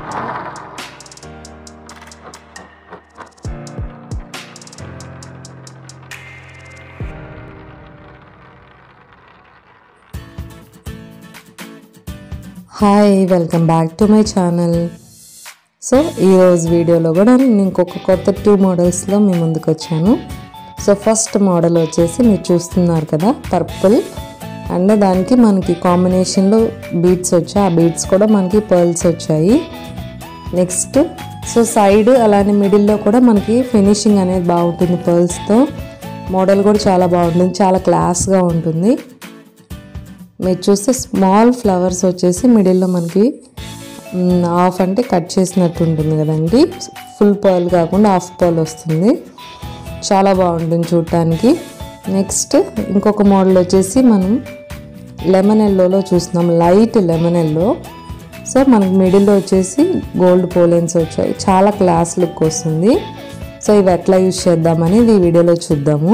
Hi welcome back to my channel so ఈరోజు వీడియోలో కూడా నేను ఇంకొక కొత్త టూ మోడల్స్లో మీ ముందుకు వచ్చాను సో ఫస్ట్ మోడల్ వచ్చేసి మీరు చూస్తున్నారు కదా పర్పుల్ అండ్ దానికి మనకి కాంబినేషన్లో బీడ్స్ వచ్చాయి ఆ బీడ్స్ కూడా మనకి పర్ల్స్ వచ్చాయి నెక్స్ట్ సో సైడ్ అలానే మిడిల్లో కూడా మనకి ఫినిషింగ్ అనేది బాగుంటుంది పర్ల్స్తో మోడల్ కూడా చాలా బాగుంటుంది చాలా క్లాస్గా ఉంటుంది మీరు చూస్తే స్మాల్ ఫ్లవర్స్ వచ్చేసి మిడిల్లో మనకి హాఫ్ అంటే కట్ చేసినట్టు ఉంటుంది కదండి ఫుల్ పర్ల్ కాకుండా హాఫ్ పర్ల్ వస్తుంది చాలా బాగుంటుంది చూడటానికి నెక్స్ట్ ఇంకొక మోడల్ వచ్చేసి మనం లెమన్ ఎల్లోలో చూస్తున్నాం లైట్ లెమన్ ఎల్లో సో మనకి మిడిల్లో వచ్చేసి గోల్డ్ పోలెన్స్ వచ్చాయి చాలా క్లాస్ లుక్ వస్తుంది సో ఇవి ఎట్లా యూజ్ చేద్దామని ఈ వీడియోలో చూద్దాము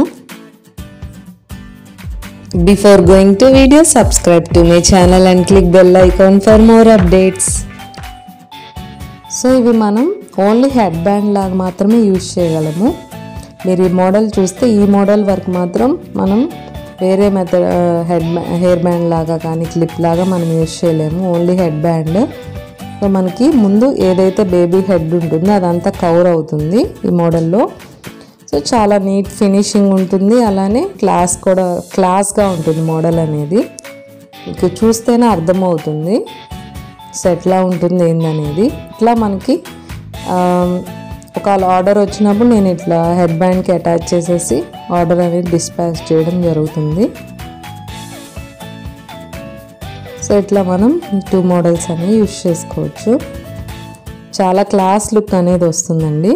Before going to video, subscribe to my channel and click bell icon for more updates. So ఇవి మనం ఓన్లీ హెడ్ బ్యాండ్ లాగా మాత్రమే యూజ్ చేయగలము మీరు ఈ మోడల్ చూస్తే ఈ మోడల్ వరకు మాత్రం మనం వేరే మెథడ్ హెడ్ హెయిర్ బ్యాండ్ లాగా కానీ క్లిప్ లాగా మనం యూజ్ చేయలేము ఓన్లీ హెడ్ బ్యాండ్ సో మనకి ముందు ఏదైతే బేబీ హెడ్ ఉంటుందో అదంతా కవర్ అవుతుంది ఈ మోడల్లో సో చాలా నీట్ ఫినిషింగ్ ఉంటుంది అలానే క్లాస్ కూడా క్లాస్గా ఉంటుంది మోడల్ అనేది మీకు చూస్తేనే అర్థమవుతుంది సో ఎట్లా ఉంటుంది ఏందనేది ఇట్లా మనకి ఒక ఆర్డర్ వచ్చినప్పుడు నేను ఇట్లా హెడ్ బ్యాండ్కి అటాచ్ చేసేసి ఆర్డర్ అనేది డిస్పాచ్ చేయడం జరుగుతుంది సో ఇట్లా మనం టూ మోడల్స్ అనేవి యూస్ చేసుకోవచ్చు చాలా క్లాస్ లుక్ అనేది వస్తుందండి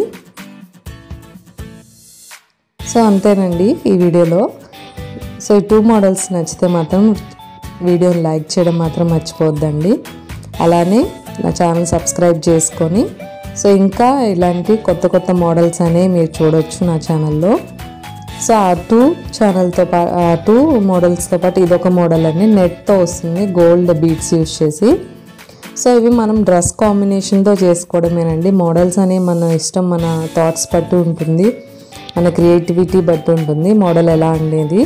సో అంతేనండి ఈ వీడియోలో సో ఈ టూ మోడల్స్ నచ్చితే మాత్రం వీడియోని లైక్ చేయడం మాత్రం మర్చిపోద్దండి అలానే నా ఛానల్ సబ్స్క్రైబ్ చేసుకొని సో ఇంకా ఇలాంటి కొత్త కొత్త మోడల్స్ అనేవి మీరు చూడొచ్చు నా ఛానల్లో సో ఆ టూ ఛానల్తో పాటు ఆ టూ మోడల్స్తో పాటు ఇదొక మోడల్ అండి నెట్తో వస్తుంది గోల్డ్ బీడ్స్ యూస్ చేసి సో ఇవి మనం డ్రెస్ కాంబినేషన్తో చేసుకోవడమేనండి మోడల్స్ అనేవి మన ఇష్టం మన థాట్స్ బట్టి ఉంటుంది మన క్రియేటివిటీ బట్టి ఉంటుంది మోడల్ ఎలా అనేది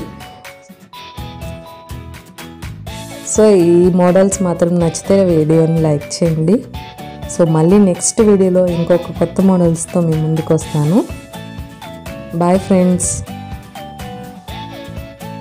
సో ఈ మోడల్స్ మాత్రం నచ్చితే వీడియోని లైక్ చేయండి సో మళ్ళీ నెక్స్ట్ వీడియోలో ఇంకొక కొత్త మోడల్స్తో మీ ముందుకు వస్తాను బాయ్ ఫ్రెండ్స్